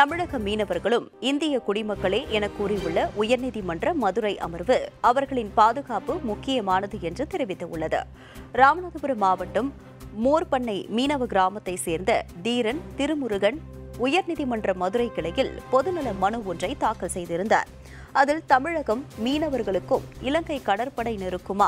தமிழக மீனவர்களும் இந்திய குடிமக்களே என கூறியுள்ள உயர்நீதிமன்ற மதுரை அமர்வு அவர்களின் பாதுகாப்பு முக்கியமானது என்று தெரிவித்துள்ளது ராமநாதபுரம் மாவட்டம் மோர்பண்ணை மீனவ கிராமத்தை சேர்ந்த தீரன் திருமுருகன் உயர்நீதிமன்ற மதுரை கிளையில் பொதுநல மனு ஒன்றை தாக்கல் செய்திருந்தார் அதில் தமிழகம் மீனவர்களுக்கும் இலங்கை கடற்படையினருக்குமா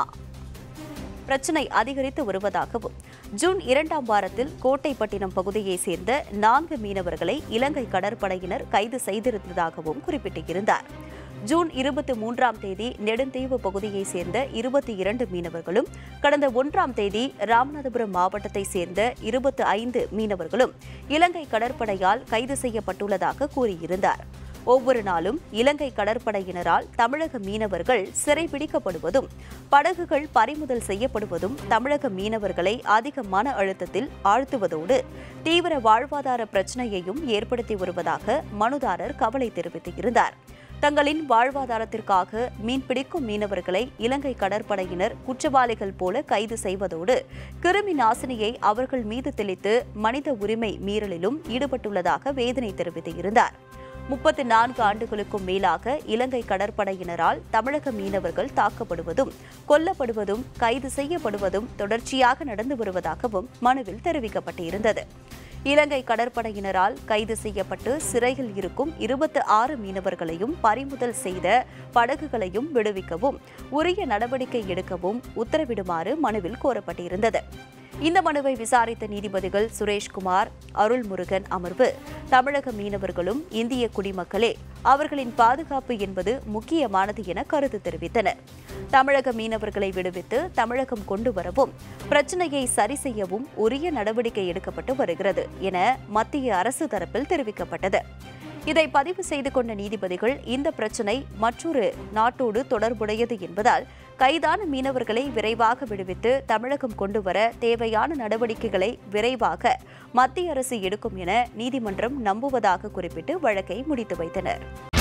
பிரச்சினை அதிகரித்து வருவதாகவும் ஜூன் இரண்டாம் வாரத்தில் கோட்டைப்பட்டினம் பகுதியைச் சேர்ந்த நான்கு மீனவர்களை இலங்கை கடற்படையினர் கைது செய்திருந்ததாகவும் குறிப்பிட்டிருந்தார் ஜூன் இருபத்தி மூன்றாம் தேதி நெடுந்தீவு பகுதியைச் சேர்ந்த இருபத்தி இரண்டு மீனவர்களும் கடந்த ஒன்றாம் தேதி ராமநாதபுரம் மாவட்டத்தைச் சேர்ந்த இருபத்தி ஐந்து மீனவர்களும் இலங்கை கடற்படையால் கைது செய்யப்பட்டுள்ளதாக கூறியிருந்தார் ஒவ்வொரு நாளும் இலங்கை கடற்படையினரால் தமிழக மீனவர்கள் சிறைபிடிக்கப்படுவதும் படகுகள் பறிமுதல் செய்யப்படுவதும் தமிழக மீனவர்களை அதிக மன அழுத்தத்தில் ஆழ்த்துவதோடு தீவிர வாழ்வாதார பிரச்சனையையும் ஏற்படுத்தி வருவதாக மனுதாரர் கவலை தெரிவித்திருந்தார் தங்களின் வாழ்வாதாரத்திற்காக மீன்பிடிக்கும் மீனவர்களை இலங்கை கடற்படையினர் குற்றவாளிகள் போல கைது செய்வதோடு கிருமி நாசினியை அவர்கள் மீது தெளித்து மனித உரிமை மீறலிலும் ஈடுபட்டுள்ளதாக வேதனை தெரிவித்திருந்தார் முப்பத்தி நான்கு ஆண்டுகளுக்கும் மேலாக இலங்கை கடற்படையினரால் தமிழக மீனவர்கள் தாக்கப்படுவதும் கொல்லப்படுவதும் கைது செய்யப்படுவதும் தொடர்ச்சியாக நடந்து வருவதாகவும் மனுவில் தெரிவிக்கப்பட்டிருந்தது இலங்கை கடற்படையினரால் கைது செய்யப்பட்டு சிறையில் இருக்கும் இருபத்தி ஆறு மீனவர்களையும் பறிமுதல் செய்த படகுகளையும் விடுவிக்கவும் உரிய நடவடிக்கை எடுக்கவும் உத்தரவிடுமாறு மனுவில் கோரப்பட்டிருந்தது இந்த மனுவை விசாரித்த நீதிபதிகள் சுரேஷ்குமார் அருள்முருகன் அமர்வு தமிழக மீனவர்களும் இந்திய குடிமக்களே அவர்களின் பாதுகாப்பு என்பது முக்கியமானது என கருத்து தெரிவித்தனர் தமிழக மீனவர்களை விடுவித்து தமிழகம் கொண்டு வரவும் பிரச்சனையை சரி செய்யவும் உரிய நடவடிக்கை எடுக்கப்பட்டு வருகிறது என மத்திய அரசு தரப்பில் தெரிவிக்கப்பட்டது இதை பதிவு செய்து கொண்ட நீதிபதிகள் இந்த பிரச்சினை மற்றொரு நாட்டோடு தொடர்புடையது என்பதால் கைதான மீனவர்களை விரைவாக விடுவித்து தமிழகம் கொண்டு வர தேவையான நடவடிக்கைகளை விரைவாக மத்திய அரசு எடுக்கும் என நீதிமன்றம் நம்புவதாக குறிப்பிட்டு வழக்கை முடித்து வைத்தனர்